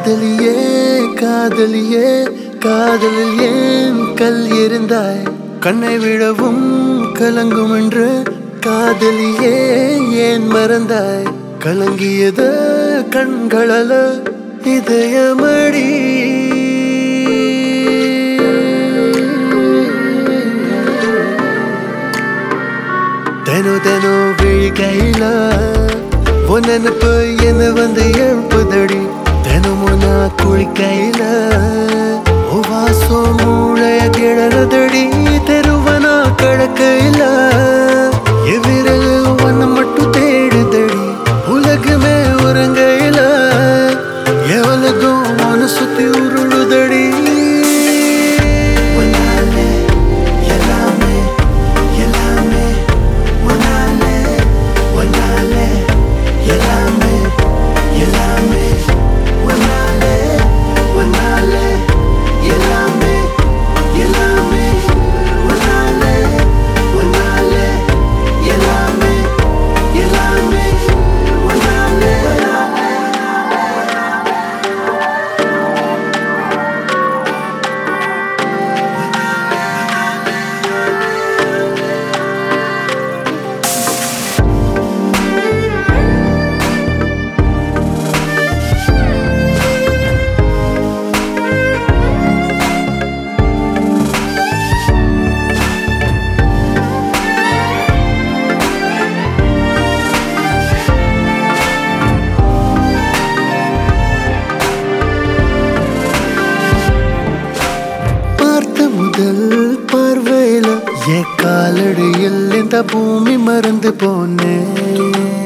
காதலியே காதலியே காதலில் ஏன் கல் எறிந்தாய் கண்ணை விடவும் கலங்கும் என்று காதலியே ஏன் மறந்தாய் கலங்கியது கண்களல இதயமடி தெனு தெனு விழிக்கையில உன் நினப்பு என்ன வந்து எழுப்புதடி தினமும் நான் குளிக்கையில உன் வாசம் மூளைய கிழறதடி தெருவனா கடக்கையில எவ்விரல் ஒன்னு மட்டும் தேடுதடி உலகமே உறங்கையில எவ்வளதும் மனு சுத்தி உருளுதடி உன்னாலே எல்லாமே எல்லாமே உன்னாலே உன்னாலே எல்லாமே எல்லாமே உன்னாலே உன்னாலே எல்லாமே எல்லாமே உன்னாலே உன்னாலே எல்லாமே எல்லாமே உன்னாலே பார்த்த முதல் பார்வையில என் காலடியில் இந்த பூமி மறந்து போனேன்